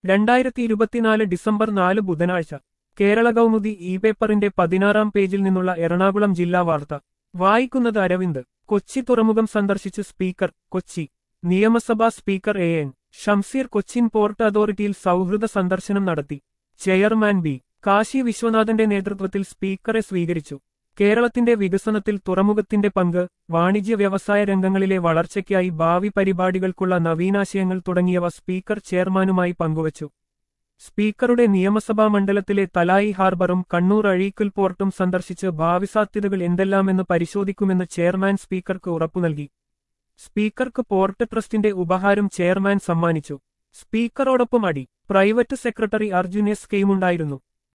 രണ്ടായിരത്തി ഇരുപത്തിനാല് ഡിസംബർ നാല് ബുധനാഴ്ച കേരള കൗമുദി ഇ പേപ്പറിന്റെ പതിനാറാം പേജിൽ നിന്നുള്ള എറണാകുളം ജില്ലാ വാർത്ത വായിക്കുന്നത് അരവിന്ദ് കൊച്ചി തുറമുഖം സന്ദർശിച്ച് സ്പീക്കർ കൊച്ചി നിയമസഭാ speaker A N Shamseer Cochin port അതോറിറ്റിയിൽ സൗഹൃദ സന്ദർശനം നടത്തി ചെയർമാൻ ബി കാശി വിശ്വനാഥന്റെ നേതൃത്വത്തിൽ സ്പീക്കറെ സ്വീകരിച്ചു കേരളത്തിന്റെ വികസനത്തിൽ തുറമുഖത്തിന്റെ പങ്ക് വാണിജ്യ വ്യവസായ രംഗങ്ങളിലെ വളർച്ചയ്ക്കായി ഭാവി പരിപാടികൾക്കുള്ള നവീനാശയങ്ങൾ തുടങ്ങിയവ സ്പീക്കർ ചെയർമാനുമായി പങ്കുവച്ചു സ്പീക്കറുടെ നിയമസഭാ മണ്ഡലത്തിലെ തലായി ഹാർബറും കണ്ണൂർ അഴീക്കൽ പോർട്ടും സന്ദർശിച്ച് ഭാവി സാധ്യതകൾ എന്തെല്ലാമെന്ന് പരിശോധിക്കുമെന്ന് ചെയർമാൻ സ്പീക്കർക്ക് ഉറപ്പു നൽകി സ്പീക്കർക്ക് പോർട്ട് ട്രസ്റ്റിന്റെ ഉപഹാരം ചെയർമാൻ സമ്മാനിച്ചു സ്പീക്കറോടൊപ്പം അടി പ്രൈവറ്റ് സെക്രട്ടറി അർജുൻ എസ് കെയുമുണ്ടായിരുന്നു